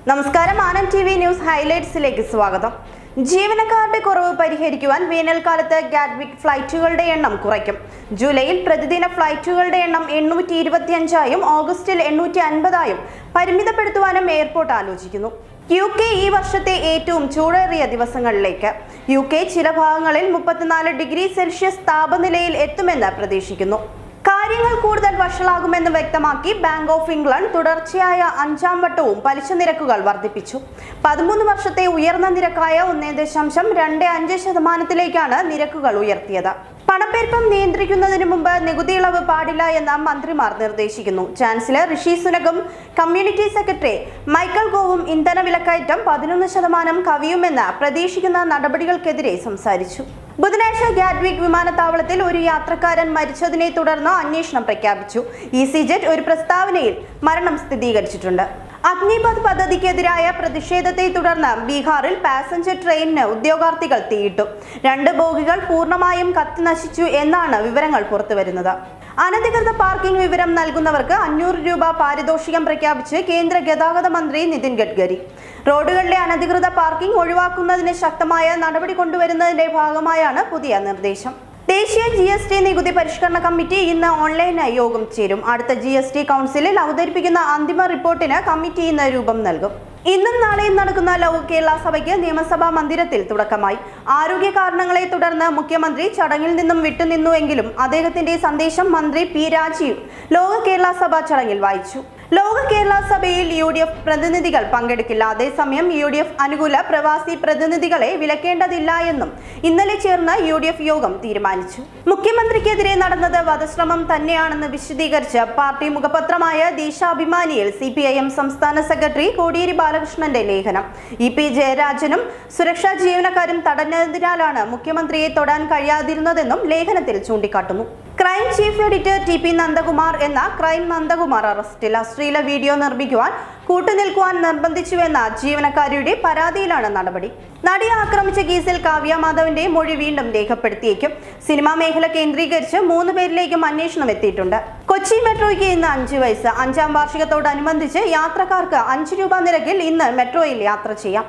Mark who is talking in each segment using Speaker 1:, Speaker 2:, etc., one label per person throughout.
Speaker 1: നമസ്കാരം Anand T V news ഹൈലൈറ്റ്സിലേക്ക് സ്വാഗതം ജീവനക്കാരുടെ കുറവ് പരിഹരിക്കുവാൻ വേനൽക്കാലത്ത് ഗാഡ്വിക് ഫ്ലൈറ്റുകളുടെ എണ്ണം കുറയ്ക്കും ജൂലൈയിൽ പ്രതിദിന ഫ്ലൈറ്റുകളുടെ എണ്ണം എണ്ണൂറ്റി ഇരുപത്തിയഞ്ചായും ഓഗസ്റ്റിൽ എണ്ണൂറ്റി അൻപതായും പരിമിതപ്പെടുത്തുവാനും എയർപോർട്ട് ആലോചിക്കുന്നു യു കെ ഈ വർഷത്തെ ഏറ്റവും ചൂടേറിയ ദിവസങ്ങളിലേക്ക് യു കെ ചില ഭാഗങ്ങളിൽ മുപ്പത്തിനാല് ഡിഗ്രി സെൽഷ്യസ് താപനിലയിൽ എത്തുമെന്ന് പ്രതീക്ഷിക്കുന്നു കാര്യങ്ങൾ കൂടുതൽ വഷളാകുമെന്ന് വ്യക്തമാക്കി ബാങ്ക് ഓഫ് ഇംഗ്ലണ്ട് തുടർച്ചയായ അഞ്ചാം വട്ടവും പലിശ നിരക്കുകൾ വർദ്ധിപ്പിച്ചു പതിമൂന്ന് വർഷത്തെ ഉയർന്ന നിരക്കായ ഒന്നേ ദശാംശം രണ്ട് അഞ്ച് ശതമാനത്തിലേക്കാണ് നിരക്കുകൾ ഉയർത്തിയത് പണപ്പെരുപ്പം നിയന്ത്രിക്കുന്നതിന് മുമ്പ് നികുതി ഇളവ് പാടില്ല എന്ന് മന്ത്രിമാർ നിർദ്ദേശിക്കുന്നു ചാൻസലർ ഋഷി സുനകും കമ്മ്യൂണിറ്റി സെക്രട്ടറി മൈക്കൽ ഗോവും ഇന്ധന വിലക്കയറ്റം പതിനൊന്ന് ശതമാനം കവിയുമെന്ന് പ്രതീക്ഷിക്കുന്ന നടപടികൾക്കെതിരെ സംസാരിച്ചു ബുധനാഴ്ച ഗാഡ്വിക് വിമാനത്താവളത്തിൽ ഒരു യാത്രക്കാരൻ മരിച്ചതിനെ തുടർന്ന് അന്വേഷണം പ്രഖ്യാപിച്ചു ഇ സി ജെറ്റ് ഒരു പ്രസ്താവനയിൽ മരണം സ്ഥിരീകരിച്ചിട്ടുണ്ട് അഗ്നിപഥ് പദ്ധതിക്കെതിരായ പ്രതിഷേധത്തെ തുടർന്ന് ബീഹാറിൽ പാസഞ്ചർ ട്രെയിനിന് ഉദ്യോഗാർത്ഥികൾ തീയിട്ടു രണ്ട് ബോഗികൾ പൂർണ്ണമായും കത്തി നശിച്ചു എന്നാണ് വിവരങ്ങൾ പുറത്തുവരുന്നത് അനധികൃത പാർക്കിംഗ് വിവരം നൽകുന്നവർക്ക് അഞ്ഞൂറ് രൂപ പാരിതോഷികം പ്രഖ്യാപിച്ച് കേന്ദ്ര ഗതാഗത മന്ത്രി നിതിൻ ഗഡ്കരി റോഡുകളിലെ അനധികൃത പാർക്കിംഗ് ഒഴിവാക്കുന്നതിന് ശക്തമായ നടപടി കൊണ്ടുവരുന്നതിന്റെ ഭാഗമായാണ് പുതിയ നിർദ്ദേശം ദേശീയ ജി എസ് ടി നികുതി പരിഷ്കരണ കമ്മിറ്റി ഇന്ന് ഓൺലൈനായി യോഗം ചേരും അടുത്ത ജി എസ് ടി കൗൺസിലിൽ അവതരിപ്പിക്കുന്ന അന്തിമ റിപ്പോർട്ടിന് കമ്മിറ്റി ഇന്ന് രൂപം നൽകും ഇന്നും നാളെയും നടക്കുന്ന ലോക കേരള സഭയ്ക്ക് നിയമസഭാ മന്ദിരത്തിൽ തുടക്കമായി ആരോഗ്യ കാരണങ്ങളെ തുടർന്ന് മുഖ്യമന്ത്രി ചടങ്ങിൽ നിന്നും വിട്ടുനിന്നുവെങ്കിലും അദ്ദേഹത്തിന്റെ സന്ദേശം മന്ത്രി പി രാജീവ് ലോക കേരള സഭ ചടങ്ങിൽ വായിച്ചു ലോക കേരള സഭയിൽ യു ഡി എഫ് പ്രതിനിധികൾ പങ്കെടുക്കില്ല അതേസമയം യു ഡി എഫ് അനുകൂല പ്രവാസി പ്രതിനിധികളെ വിലക്കേണ്ടതില്ല എന്നും ഇന്നലെ ചേർന്ന യു ഡി എഫ് യോഗം തീരുമാനിച്ചു മുഖ്യമന്ത്രിക്കെതിരെ നടന്നത് വധശ്രമം തന്നെയാണെന്ന് വിശദീകരിച്ച് പാർട്ടി മുഖപത്രമായ ദേശാഭിമാനിയിൽ സി പി ഐ എം സംസ്ഥാന സെക്രട്ടറി കോടിയേരി ബാലകൃഷ്ണന്റെ ലേഖനം ഇ പി ജയരാജനും സുരക്ഷാ ജീവനക്കാരും തടഞ്ഞതിനാലാണ് മുഖ്യമന്ത്രിയെ തൊടാൻ കഴിയാതിരുന്നതെന്നും ലേഖനത്തിൽ ചൂണ്ടിക്കാട്ടുന്നു crime chief editor T P Nandakumar എന്ന ക്രൈം നന്ദകുമാർ അറസ്റ്റിൽ അശ്ലീല വീഡിയോ നിർമ്മിക്കുവാൻ കൂട്ടുനിൽക്കുവാൻ നിർബന്ധിച്ചുവെന്ന ജീവനക്കാരിയുടെ പരാതിയിലാണ് നടപടി നടിയെ ആക്രമിച്ച കേസിൽ കാവ്യ മാധവന്റെ മൊഴി വീണ്ടും രേഖപ്പെടുത്തിയേക്കും സിനിമാ മേഖല കേന്ദ്രീകരിച്ച് മൂന്ന് പേരിലേക്കും അന്വേഷണം എത്തിയിട്ടുണ്ട് കൊച്ചി മെട്രോയ്ക്ക് ഇന്ന് അഞ്ച് വയസ്സ് അഞ്ചാം വാർഷികത്തോടനുബന്ധിച്ച് യാത്രക്കാർക്ക് അഞ്ച് രൂപ നിരക്കിൽ ഇന്ന് മെട്രോയിൽ യാത്ര ചെയ്യാം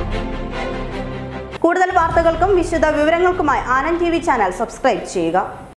Speaker 1: കൂടുതൽ വാർത്തകൾക്കും വിശദ വിവരങ്ങൾക്കുമായി Anand T V channel subscribe ചെയ്യുക